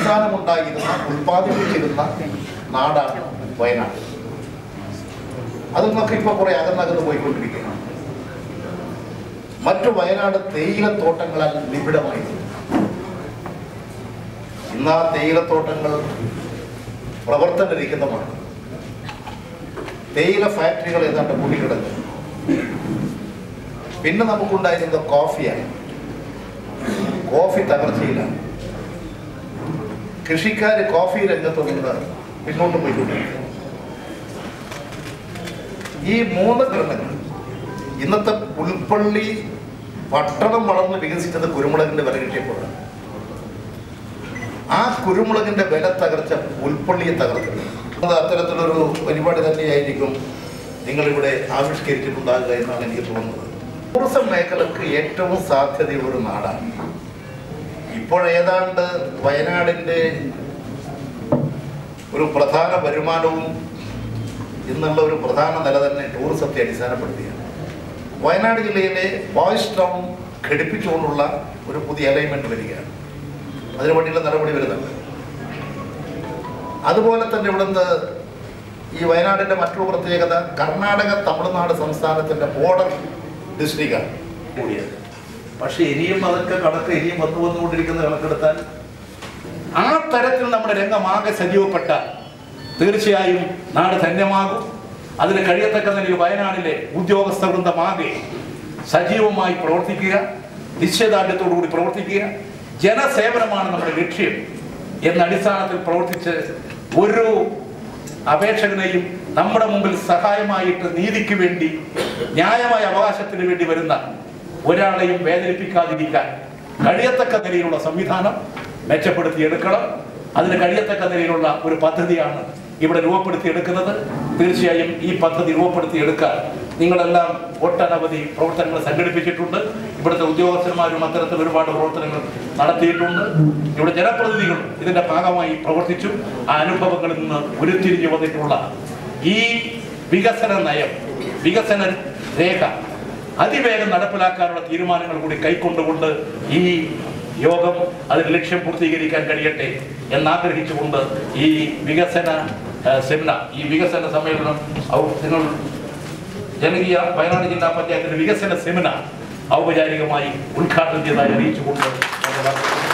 സ്ഥാനമുണ്ടായിരുന്ന ഉൽപ്പാദിപ്പിച്ചിരുന്ന നാടാണ് വയനാട് അതിൽ നിന്നൊക്കെ ഇപ്പൊ കുറെ അകന്നകന്ന് പോയിക്കൊണ്ടിരിക്കുകയാണ് മറ്റു വയനാട് തേയിലത്തോട്ടങ്ങളാൽ നിബിഡമായിരുന്നു ഇന്ന് ആ തേയിലത്തോട്ടങ്ങൾ പ്രവർത്തനരഹിതമാണ് തേയില ഫാക്ടറികൾ ഏതാണ്ട് മൂടിക്കിടന്നു പിന്നെ നമുക്കുണ്ടായിരുന്നത് കോഫിയാണ് കോഫി തകർച്ചയിലാണ് കൃഷിക്കാർ കോഫി രംഗത്ത് നിന്ന് പിന്നോട്ട് പോയിക്കൊണ്ടിരിക്കുക ഈ മൂന്ന് ഘടകങ്ങൾ ഇന്നത്തെ പുൽപ്പള്ളി പട്ടണം വളർന്ന് വികസിച്ചത് കുരുമുളകിന്റെ വില കിട്ടിയപ്പോഴാണ് ആ കുരുമുളകിന്റെ വില തകർച്ച പുൽപ്പള്ളിയെ തകർത്തത് അത് അത്തരത്തിലൊരു പരിപാടി തന്നെയായിരിക്കും നിങ്ങളിവിടെ ആവിഷ്കരിച്ചിട്ടുണ്ടാകുക എന്നാണ് എനിക്ക് തോന്നുന്നത് ടൂറിസം മേഖലക്ക് ഏറ്റവും സാധ്യതയുള്ള ഒരു നാടാണ് ഇപ്പോൾ ഏതാണ്ട് വയനാടിൻ്റെ ഒരു പ്രധാന വരുമാനവും എന്നുള്ള ഒരു പ്രധാന നില തന്നെ ടൂറിസത്തെ അടിസ്ഥാനപ്പെടുത്തിയാണ് വയനാട് ജില്ലയിലെ ബോയ്സ് ടൗൺ ഘടിപ്പിച്ചുകൊണ്ടുള്ള ഒരു പുതിയ അലൈൻമെന്റ് വരികയാണ് അതിനു വേണ്ടിയുള്ള നടപടി വരുന്നുണ്ട് അതുപോലെ തന്നെ ഇവിടുന്ന് ഈ വയനാടിന്റെ മറ്റൊരു പ്രത്യേകത കർണാടക തമിഴ്നാട് സംസ്ഥാനത്തിന്റെ ബോർഡർ ഡിസ്ട്രിക്റ്റാണ് കൂടിയത് പക്ഷെ ഇനിയും അതൊക്കെ കണക്ക് ഇനിയും വന്നു വന്നുകൊണ്ടിരിക്കുന്ന കണക്കെടുത്താൽ ആ തരത്തിൽ നമ്മുടെ രംഗമാകെ സജീവപ്പെട്ട തീർച്ചയായും നാട് ധന്യമാകും അതിന് കഴിയത്തക്ക നിലയിൽ വയനാടിലെ ഉദ്യോഗസ്ഥ വൃന്ദമാകെ സജീവമായി പ്രവർത്തിക്കുക നിശ്ചയദാർഢ്യത്തോടുകൂടി പ്രവർത്തിക്കുക ജനസേവനമാണ് നമ്മുടെ ലക്ഷ്യം എന്ന അടിസ്ഥാനത്തിൽ പ്രവർത്തിച്ച് ഒരു അപേക്ഷകനെയും നമ്മുടെ മുമ്പിൽ സഹായമായിട്ട് നീതിക്ക് വേണ്ടി ന്യായമായ അവകാശത്തിന് വേണ്ടി വരുന്ന ഒരാളെയും വേദനിപ്പിക്കാതിരിക്കാൻ കഴിയത്തക്ക നിലയിലുള്ള സംവിധാനം മെച്ചപ്പെടുത്തിയെടുക്കണം അതിന് കഴിയത്തക്ക നിലയിലുള്ള ഒരു പദ്ധതിയാണ് ഇവിടെ രൂപപ്പെടുത്തിയെടുക്കുന്നത് തീർച്ചയായും ഈ പദ്ധതി രൂപപ്പെടുത്തിയെടുക്കാൻ നിങ്ങളെല്ലാം ഒട്ടനവധി പ്രവർത്തനങ്ങൾ സംഘടിപ്പിച്ചിട്ടുണ്ട് ഇവിടുത്തെ ഉദ്യോഗസ്ഥന്മാരും അത്തരത്തിൽ ഒരുപാട് പ്രവർത്തനങ്ങൾ നടത്തിയിട്ടുണ്ട് ഇവിടെ ജനപ്രതിനിധികളും ഇതിന്റെ ഭാഗമായി പ്രവർത്തിച്ചു ആ അനുഭവങ്ങളിൽ നിന്ന് ഉരുത്തിരിഞ്ഞു വന്നിട്ടുള്ള ഈ വികസന നയം വികസന രേഖ അതിവേഗം നടപ്പിലാക്കാനുള്ള തീരുമാനങ്ങൾ കൂടി കൈക്കൊണ്ടുകൊണ്ട് ഈ യോഗം അതിന് ലക്ഷ്യം പൂർത്തീകരിക്കാൻ കഴിയട്ടെ എന്നാഗ്രഹിച്ചുകൊണ്ട് ഈ വികസന ആ, സെമിനാർ ഈ വികസന സമ്മേളനം ഔ- നിങ്ങൾ ജനകീയ വയനാട് ജില്ലാ പഞ്ചായത്തിന്റെ വികസന സെമിനാർ ഔപചാരികമായി ഉദ്ഘാടനം ചെയ്തതായി അറിയിച്ചുകൊണ്ട് ഞാൻ വാക്കുകൾ